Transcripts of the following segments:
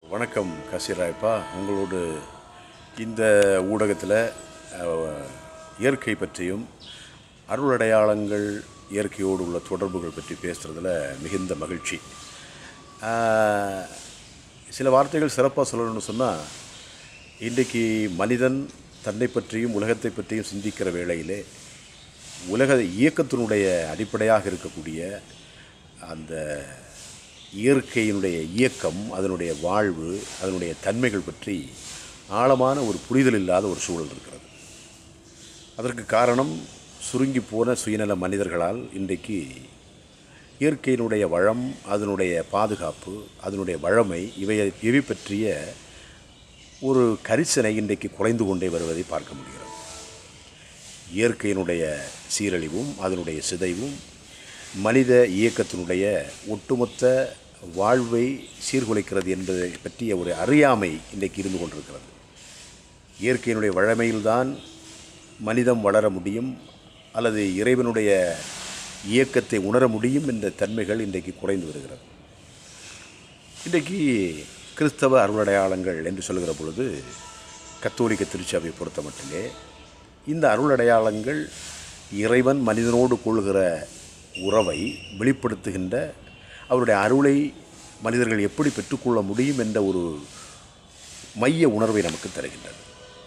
வணக்கம் கசிராய்ப்பா உங்களோடு இந்த ஊடகத்தில் அஹ், இயற்கை பற்றியும் அருளடையாளங்கள் இயற்கையோடு உள்ள தொடர்புகள் பற்றி பேசுகிறதுல மிகுந்த மகிழ்ச்சி அஹ், சில வார்த்தைகள் சிறப்பாக சொல்லணும்னு சொன்னால் இன்றைக்கு மனிதன் தன்னை பற்றியும் உலகத்தை பற்றியும் சிந்திக்கிற வேளையிலே உலக இயக்கத்தினுடைய அடிப்படையாக இருக்கக்கூடிய அந்த இயற்கையினுடைய இயக்கம் அதனுடைய வாழ்வு அதனுடைய தன்மைகள் பற்றி ஆழமான ஒரு புரிதல் இல்லாத ஒரு சூழல் இருக்கிறது அதற்கு காரணம் சுருங்கி போன சுயநல மனிதர்களால் இன்றைக்கு இயற்கையினுடைய வளம் அதனுடைய பாதுகாப்பு அதனுடைய வளமை இவை இவை பற்றிய ஒரு கரிசனை இன்றைக்கு குறைந்து கொண்டே வருவதை பார்க்க முடிகிறது இயற்கையினுடைய சீரழிவும் அதனுடைய சிதைவும் மனித இயக்கத்தினுடைய ஒட்டுமொத்த வாழ்வை சீர்குலைக்கிறது என்பதை பற்றிய ஒரு அறியாமை இன்றைக்கு இருந்து கொண்டிருக்கிறது இயற்கையினுடைய வழமையில்தான் மனிதம் வளர முடியும் அல்லது இறைவனுடைய இயக்கத்தை உணர முடியும் என்ற தன்மைகள் இன்றைக்கு குறைந்து வருகிறது இன்றைக்கு கிறிஸ்தவ அருளடையாளங்கள் என்று சொல்கிற பொழுது கத்தோலிக்க திருச்சபை பொறுத்த மட்டிலே இந்த அருளடையாளங்கள் இறைவன் மனிதனோடு கொள்கிற உறவை வெளிப்படுத்துகின்ற அவருடைய அருளை மனிதர்கள் எப்படி பெற்றுக்கொள்ள முடியும் என்ற ஒரு மைய உணர்வை நமக்கு தருகின்றது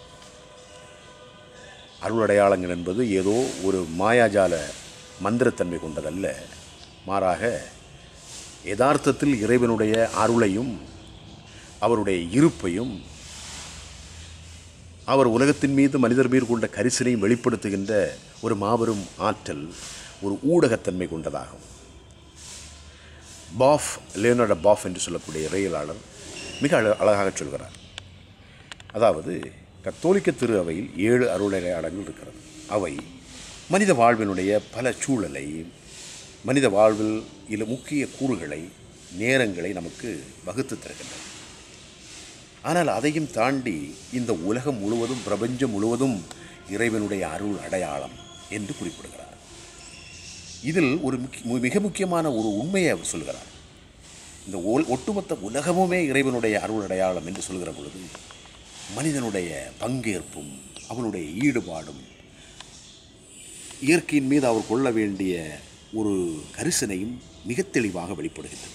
அருளடையாளங்கள் என்பது ஏதோ ஒரு மாயாஜால மந்திரத்தன்மை கொண்டதல்ல மாறாக யதார்த்தத்தில் இறைவனுடைய அருளையும் அவருடைய இருப்பையும் அவர் உலகத்தின் மீது மனிதர் மீது கொண்ட கரிசனையும் வெளிப்படுத்துகின்ற ஒரு மாபெரும் ஆற்றல் ஒரு ஊடகத்தன்மை கொண்டதாகும் பாஃப் லியோனார்டோ பாஃப் என்று சொல்லக்கூடிய இறையலாளர் மிக அழ அழகாக சொல்கிறார் அதாவது கத்தோலிக்க திரு அவையில் ஏழு அருளடையாளங்கள் இருக்கிறது அவை மனித வாழ்வினுடைய பல சூழலை மனித வாழ்வில் இல முக்கிய கூறுகளை நேரங்களை நமக்கு வகுத்து தருகின்றன ஆனால் அதையும் தாண்டி இந்த உலகம் முழுவதும் பிரபஞ்சம் முழுவதும் இறைவனுடைய அருள் அடையாளம் என்று குறிப்பிடுகிறார் இதில் ஒரு முக்கிய மிக முக்கியமான ஒரு உண்மையை அவர் சொல்கிறார் இந்த ஒல்- ஒட்டுமொத்த உலகமுமே இறைவனுடைய அருள் அடையாளம் என்று சொல்கிற பொழுது மனிதனுடைய பங்கேற்பும் அவனுடைய ஈடுபாடும் இயற்கையின் மீது அவர் கொள்ள வேண்டிய ஒரு கரிசனையும் மிக தெளிவாக வெளிப்படுகின்றது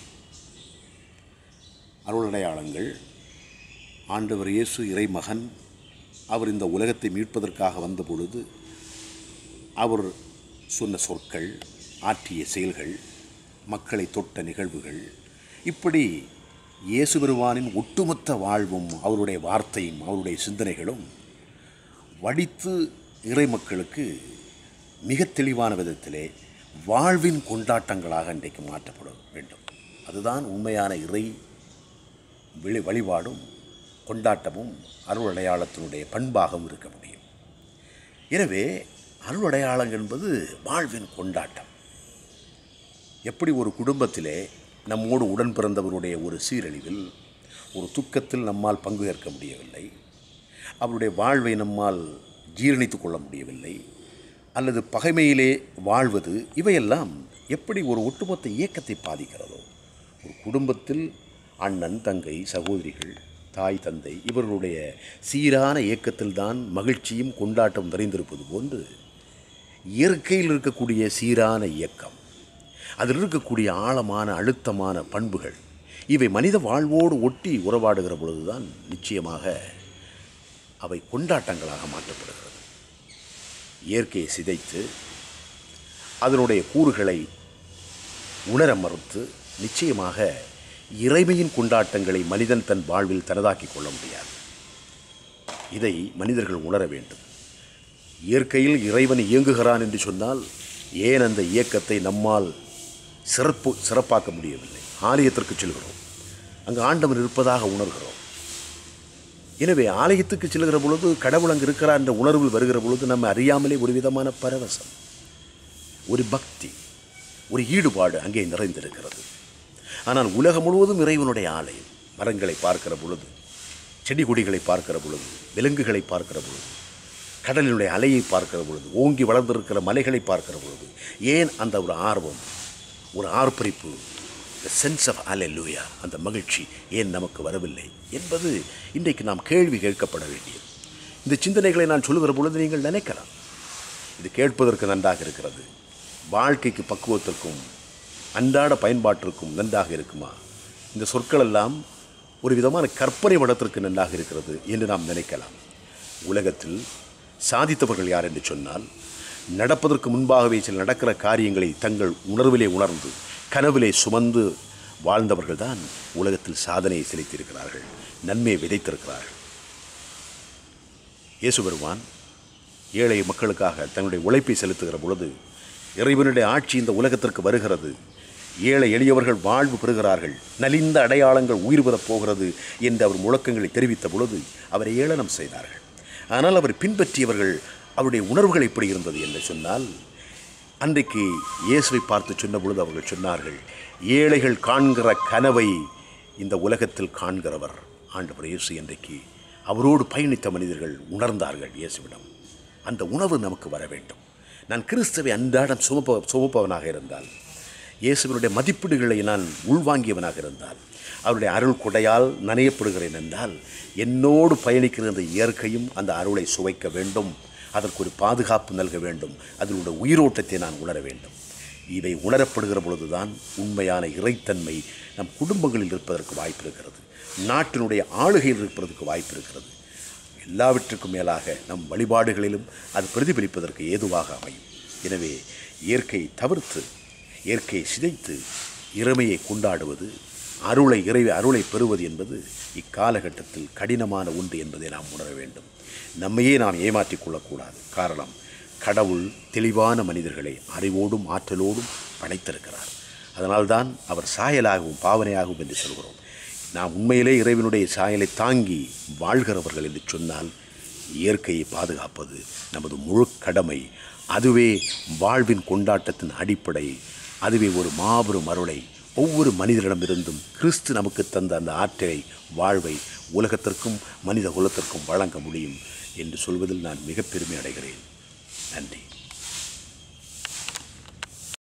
அருளடையாளங்கள் ஆண்டவர் இயேசு இறைமகன் அவர் இந்த உலகத்தை மீட்பதற்காக வந்த பொழுது அவர் சொன்ன சொற்கள் ஆற்றிய செயல்கள் மக்களை தொட்ட நிகழ்வுகள் இப்படி இயேசு பெருமானின் ஒட்டுமொத்த வாழ்வும் அவருடைய வார்த்தையும் அவருடைய சிந்தனைகளும் வடித்து இறை மக்களுக்கு மிக தெளிவான விதத்திலே வாழ்வின் கொண்டாட்டங்களாக இன்றைக்கு மாற்றப்பட வேண்டும் அதுதான் உண்மையான இறை வெளி வழிபாடும் கொண்டாட்டமும் அருள் அடையாளத்தினுடைய பண்பாகவும் இருக்க முடியும் எனவே அருள் அடையாளங்கள் என்பது வாழ்வின் கொண்டாட்டம் எப்படி ஒரு குடும்பத்திலே நம்மோடு உடன் பிறந்தவருடைய ஒரு சீரழிவில் ஒரு துக்கத்தில் நம்மால் பங்கு ஏற்க முடியவில்லை அவருடைய வாழ்வை நம்மால் ஜீரணித்து கொள்ள முடியவில்லை அல்லது பகைமையிலே வாழ்வது இவையெல்லாம் எப்படி ஒரு ஒட்டுமொத்த இயக்கத்தை பாதிக்கிறதோ ஒரு குடும்பத்தில் அண்ணன் தங்கை சகோதரிகள் தாய் தந்தை இவர்களுடைய சீரான இயக்கத்தில்தான் மகிழ்ச்சியும் கொண்டாட்டம் நிறைந்திருப்பது போன்று இயற்கையில் இருக்கக்கூடிய சீரான இயக்கம் அதில் இருக்கக்கூடிய ஆழமான அழுத்தமான பண்புகள் இவை மனித வாழ்வோடு ஒட்டி உறவாடுகிற பொழுதுதான் நிச்சயமாக அவை கொண்டாட்டங்களாக மாற்றப்படுகிறது இயற்கையை சிதைத்து அதனுடைய கூறுகளை உணர மறுத்து நிச்சயமாக இறைமையின் கொண்டாட்டங்களை மனிதன் தன் வாழ்வில் தனதாக்கிக் கொள்ள முடியாது இதை மனிதர்கள் உணர வேண்டும் இயற்கையில் இறைவன் இயங்குகிறான் என்று சொன்னால் ஏன் அந்த இயக்கத்தை நம்மால் சிறப்பு சிறப்பாக்க முடியவில்லை ஆலயத்திற்கு செல்கிறோம் அங்கு ஆண்டவன் இருப்பதாக உணர்கிறோம் எனவே ஆலயத்துக்கு செல்கிற பொழுது கடவுள் அங்கு இருக்கிறார் என்ற உணர்வில் வருகிற பொழுது நம்ம அறியாமலே ஒரு விதமான பரவசம் ஒரு பக்தி ஒரு ஈடுபாடு அங்கே நிறைந்திருக்கிறது ஆனால் உலகம் முழுவதும் இறைவனுடைய ஆலயம் மரங்களை பார்க்கிற பொழுது செடி கொடிகளை பார்க்கிற பொழுது விலங்குகளை பார்க்கிற பொழுது கடலினுடைய அலையை பார்க்கிற பொழுது ஓங்கி வளர்ந்திருக்கிற மலைகளை பார்க்கிற பொழுது ஏன் அந்த ஒரு ஆர்வம் ஒரு ஆர்ப்பரிப்பு த சென்ஸ் ஆஃப் அலெலூயா அந்த மகிழ்ச்சி ஏன் நமக்கு வரவில்லை என்பது இன்றைக்கு நாம் கேள்வி கேட்கப்பட வேண்டியது இந்த சிந்தனைகளை நான் சொல்லுகிற பொழுது நீங்கள் நினைக்கலாம் இது கேட்பதற்கு நன்றாக இருக்கிறது வாழ்க்கைக்கு பக்குவத்திற்கும் அன்றாட பயன்பாட்டிற்கும் நன்றாக இருக்குமா இந்த சொற்கள் எல்லாம் ஒரு விதமான கற்பனை வடத்திற்கு நன்றாக இருக்கிறது என்று நாம் நினைக்கலாம் உலகத்தில் சாதித்தவர்கள் யார் என்று சொன்னால் நடப்பதற்கு முன்பாகவே சில நடக்கிற காரியங்களை தங்கள் உணர்விலே உணர்ந்து கனவிலே சுமந்து வாழ்ந்தவர்கள் தான் உலகத்தில் சாதனையை செலுத்தியிருக்கிறார்கள் நன்மையை விதைத்திருக்கிறார்கள் இயேசு பெருமான் ஏழை மக்களுக்காக தன்னுடைய உழைப்பை செலுத்துகிற பொழுது இறைவனுடைய ஆட்சி இந்த உலகத்திற்கு வருகிறது ஏழை எளியவர்கள் வாழ்வு பெறுகிறார்கள் நலிந்த அடையாளங்கள் உயிர் பெறப் போகிறது என்று அவர் முழக்கங்களை தெரிவித்த பொழுது அவரை ஏளனம் செய்தார்கள் ஆனால் அவர் பின்பற்றியவர்கள் அவருடைய உணர்வுகள் எப்படி இருந்தது என்று சொன்னால் அன்றைக்கு இயேசுவை பார்த்து சொன்ன பொழுது அவர்கள் சொன்னார்கள் ஏழைகள் காண்கிற கனவை இந்த உலகத்தில் காண்கிறவர் ஆண்டவர் இயேசு இன்றைக்கு அவரோடு பயணித்த மனிதர்கள் உணர்ந்தார்கள் இயேசுவிடம் அந்த உணர்வு நமக்கு வர வேண்டும் நான் கிறிஸ்துவை அன்றாடம் சுமப்ப சுமப்பவனாக இருந்தால் இயேசுவனுடைய மதிப்பீடுகளை நான் உள்வாங்கியவனாக இருந்தால் அவருடைய அருள் கொடையால் நனையப்படுகிறேன் என்றால் என்னோடு பயணிக்கிற அந்த இயற்கையும் அந்த அருளை சுவைக்க வேண்டும் அதற்கு ஒரு பாதுகாப்பு நல்க வேண்டும் அதனுடைய உயிரோட்டத்தை நான் உணர வேண்டும் இவை உணரப்படுகிற பொழுதுதான் உண்மையான இறைத்தன்மை நம் குடும்பங்களில் இருப்பதற்கு வாய்ப்பு இருக்கிறது நாட்டினுடைய ஆளுகையில் இருப்பதற்கு வாய்ப்பு இருக்கிறது எல்லாவற்றுக்கும் மேலாக நம் வழிபாடுகளிலும் அது பிரதிபலிப்பதற்கு ஏதுவாக அமையும் எனவே இயற்கை தவிர்த்து இயற்கையை சிதைத்து இறைமையை கொண்டாடுவது அருளை இறைவை அருளை பெறுவது என்பது இக்காலகட்டத்தில் கடினமான ஒன்று என்பதை நாம் உணர வேண்டும் நம்மையே நாம் ஏமாற்றிக் கொள்ளக்கூடாது காரணம் கடவுள் தெளிவான மனிதர்களை அறிவோடும் ஆற்றலோடும் படைத்திருக்கிறார் அதனால்தான் அவர் சாயலாகவும் பாவனையாகவும் என்று சொல்கிறோம் நாம் உண்மையிலே இறைவனுடைய சாயலை தாங்கி வாழ்கிறவர்கள் என்று சொன்னால் இயற்கையை பாதுகாப்பது நமது முழு கடமை அதுவே வாழ்வின் கொண்டாட்டத்தின் அடிப்படை அதுவே ஒரு மாபெரும் அருளை ஒவ்வொரு மனிதரிடமிருந்தும் கிறிஸ்து நமக்கு தந்த அந்த ஆற்றலை வாழ்வை உலகத்திற்கும் மனித குலத்திற்கும் வழங்க முடியும் என்று சொல்வதில் நான் மிக பெருமை அடைகிறேன் நன்றி